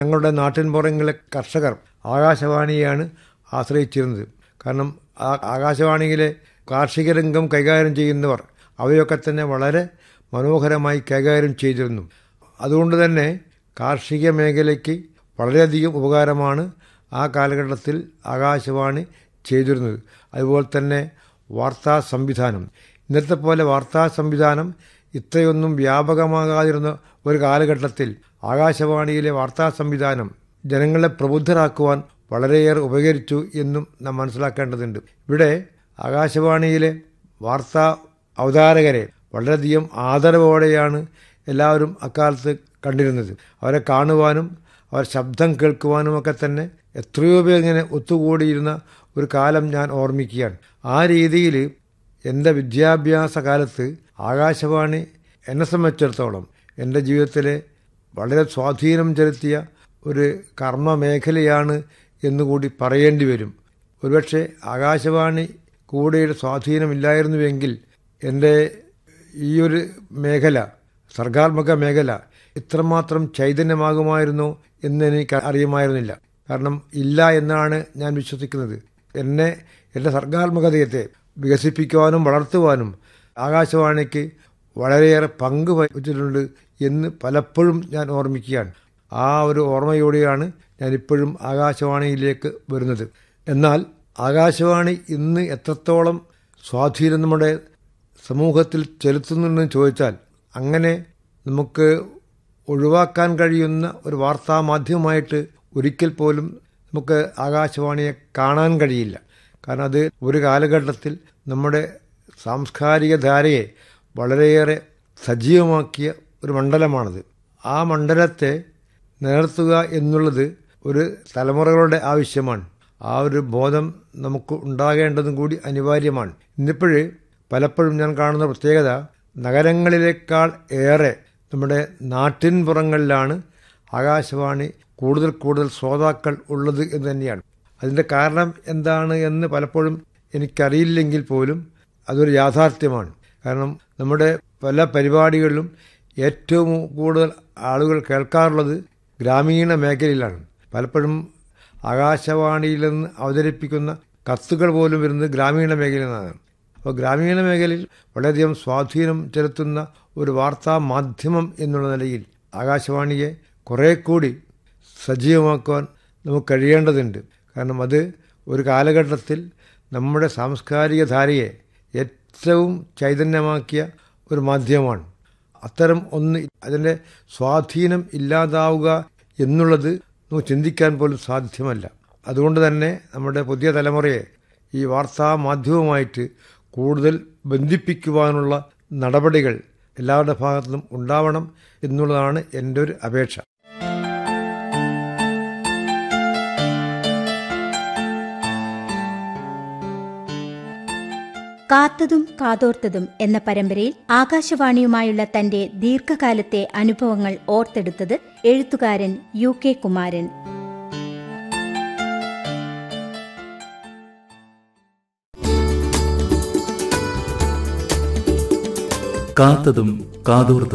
ഞങ്ങളുടെ നാട്ടിൻപുറങ്ങളിലെ കർഷകർ ആകാശവാണിയെയാണ് ആശ്രയിച്ചിരുന്നത് കാരണം ആ ആകാശവാണിയിലെ കാർഷിക രംഗം കൈകാര്യം ചെയ്യുന്നവർ അവയൊക്കെ തന്നെ വളരെ മനോഹരമായി കൈകാര്യം ചെയ്തിരുന്നു അതുകൊണ്ട് തന്നെ കാർഷിക മേഖലയ്ക്ക് വളരെയധികം ഉപകാരമാണ് ആ കാലഘട്ടത്തിൽ ആകാശവാണി ചെയ്തിരുന്നത് അതുപോലെ തന്നെ വാർത്താ സംവിധാനം ഇന്നത്തെ പോലെ വാർത്താ സംവിധാനം ഇത്രയൊന്നും വ്യാപകമാകാതിരുന്ന ഒരു കാലഘട്ടത്തിൽ ആകാശവാണിയിലെ വാർത്താ സംവിധാനം ജനങ്ങളെ പ്രബുദ്ധരാക്കുവാൻ വളരെയേറെ ഉപകരിച്ചു എന്നും നാം മനസ്സിലാക്കേണ്ടതുണ്ട് ഇവിടെ ആകാശവാണിയിലെ വാർത്താ അവതാരകരെ വളരെയധികം ആദരവോടെയാണ് എല്ലാവരും അക്കാലത്ത് കണ്ടിരുന്നത് അവരെ കാണുവാനും അവർ ശബ്ദം കേൾക്കുവാനുമൊക്കെ തന്നെ എത്രയോ പേർ ഇങ്ങനെ ഒത്തുകൂടിയിരുന്ന ഒരു കാലം ഞാൻ ഓർമ്മിക്കുകയാണ് ആ രീതിയിൽ എൻ്റെ വിദ്യാഭ്യാസ കാലത്ത് ആകാശവാണി എന്നെ സംബന്ധിച്ചിടത്തോളം എൻ്റെ ജീവിതത്തിലെ വളരെ സ്വാധീനം ചെലുത്തിയ ഒരു കർമ്മ മേഖലയാണ് എന്നുകൂടി പറയേണ്ടി വരും ഒരുപക്ഷെ ആകാശവാണി കൂടെയുടെ സ്വാധീനമില്ലായിരുന്നുവെങ്കിൽ എൻ്റെ ഈ ഒരു മേഖല സർഗാത്മക മേഖല ഇത്രമാത്രം ചൈതന്യമാകുമായിരുന്നോ എന്ന് എനിക്ക് അറിയുമായിരുന്നില്ല കാരണം ഇല്ല എന്നാണ് ഞാൻ വിശ്വസിക്കുന്നത് എന്നെ എൻ്റെ സർഗാത്മകതയത്തെ വികസിപ്പിക്കുവാനും വളർത്തുവാനും ആകാശവാണിക്ക് വളരെയേറെ പങ്ക് വഹിച്ചിട്ടുണ്ട് എന്ന് പലപ്പോഴും ഞാൻ ഓർമ്മിക്കുകയാണ് ആ ഒരു ഓർമ്മയോടെയാണ് ഞാൻ ഇപ്പോഴും ആകാശവാണിയിലേക്ക് വരുന്നത് എന്നാൽ ആകാശവാണി ഇന്ന് എത്രത്തോളം സ്വാധീനം നമ്മുടെ സമൂഹത്തിൽ ചെലുത്തുന്നുണ്ടെന്ന് ചോദിച്ചാൽ അങ്ങനെ നമുക്ക് ഒഴിവാക്കാൻ കഴിയുന്ന ഒരു വാർത്താ മാധ്യമമായിട്ട് ഒരിക്കൽ പോലും നമുക്ക് ആകാശവാണിയെ കാണാൻ കഴിയില്ല കാരണം അത് ഒരു കാലഘട്ടത്തിൽ നമ്മുടെ സാംസ്കാരിക ധാരയെ വളരെയേറെ സജീവമാക്കിയ ഒരു മണ്ഡലമാണത് ആ മണ്ഡലത്തെ നിലനിർത്തുക എന്നുള്ളത് ഒരു തലമുറകളുടെ ആവശ്യമാണ് ആ ഒരു ബോധം നമുക്ക് ഉണ്ടാകേണ്ടതും കൂടി അനിവാര്യമാണ് ഇന്നിപ്പോഴ് പലപ്പോഴും ഞാൻ കാണുന്ന പ്രത്യേകത നഗരങ്ങളിലേക്കാൾ ഏറെ നമ്മുടെ നാട്ടിൻപുറങ്ങളിലാണ് ആകാശവാണി കൂടുതൽ കൂടുതൽ ശ്രോതാക്കൾ ഉള്ളത് എന്ന് തന്നെയാണ് അതിൻ്റെ കാരണം എന്താണ് എന്ന് പലപ്പോഴും എനിക്കറിയില്ലെങ്കിൽ പോലും അതൊരു യാഥാർത്ഥ്യമാണ് കാരണം നമ്മുടെ പല പരിപാടികളിലും ഏറ്റവും കൂടുതൽ ആളുകൾ കേൾക്കാറുള്ളത് ഗ്രാമീണ മേഖലയിലാണ് പലപ്പോഴും ആകാശവാണിയിൽ നിന്ന് അവതരിപ്പിക്കുന്ന കത്തുകൾ പോലും വരുന്നത് ഗ്രാമീണ മേഖലയിൽ നിന്നാണ് അപ്പോൾ ഗ്രാമീണ മേഖലയിൽ വളരെയധികം സ്വാധീനം ചെലുത്തുന്ന ഒരു വാർത്താ മാധ്യമം എന്നുള്ള നിലയിൽ ആകാശവാണിയെ കുറേ കൂടി സജീവമാക്കുവാൻ നമുക്ക് കഴിയേണ്ടതുണ്ട് കാരണം അത് ഒരു കാലഘട്ടത്തിൽ നമ്മുടെ സാംസ്കാരിക ധാരയെ ഏറ്റവും ചൈതന്യമാക്കിയ ഒരു മാധ്യമമാണ് അത്തരം ഒന്ന് അതിൻ്റെ സ്വാധീനം ഇല്ലാതാവുക എന്നുള്ളത് നമുക്ക് ചിന്തിക്കാൻ പോലും സാധ്യമല്ല അതുകൊണ്ട് തന്നെ നമ്മുടെ പുതിയ തലമുറയെ ഈ വാർത്താ മാധ്യമവുമായിട്ട് കൂടുതൽ ബന്ധിപ്പിക്കുവാനുള്ള നടപടികൾ എല്ലാവരുടെ ഭാഗത്തുനിന്നും ഉണ്ടാവണം എന്നുള്ളതാണ് എൻ്റെ ഒരു അപേക്ഷ കാത്തതും കാതോർത്തതും എന്ന പരമ്പരയിൽ ആകാശവാണിയുമായുള്ള തന്റെ ദീർഘകാലത്തെ അനുഭവങ്ങൾ ഓർത്തെടുത്തത് എഴുത്തുകാരൻ യു കെ കുമാരൻ കാത്തതും കാതോർത്തതും